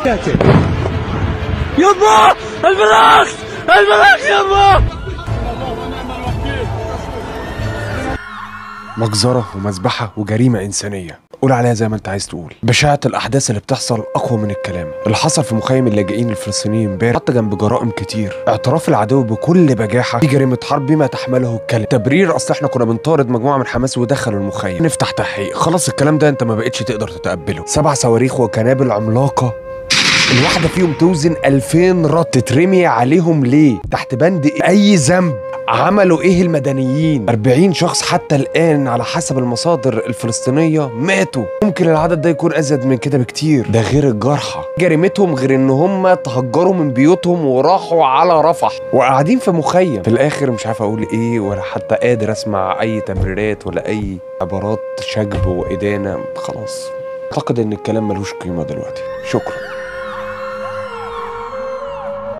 يما البراق البراق يما مجزرة ومذبحة وجريمة إنسانية قول عليها زي ما أنت عايز تقول بشاعة الأحداث اللي بتحصل أقوى من الكلام اللي حصل في مخيم اللاجئين الفلسطينيين امبارح حتى جنب جرائم كتير اعتراف العدو بكل بجاحة في جريمة حرب بما تحمله الكلمة تبرير أصل إحنا كنا بنطارد مجموعة من حماس ودخلوا المخيم نفتح تحقيق خلاص الكلام ده أنت ما بقتش تقدر تتقبله سبع صواريخ وكنابل عملاقة الواحدة فيهم توزن 2000 رط تترمي عليهم ليه تحت بند إيه؟ أي ذنب عملوا ايه المدنيين 40 شخص حتى الان على حسب المصادر الفلسطينيه ماتوا ممكن العدد ده يكون ازيد من كده بكتير ده غير الجرحى جريمتهم غير ان هم تهجروا من بيوتهم وراحوا على رفح وقاعدين في مخيم في الاخر مش عارف اقول ايه ولا حتى قادر اسمع اي تبريرات ولا اي عبارات شجب وادانه خلاص اعتقد ان الكلام ملوش قيمه دلوقتي شكرا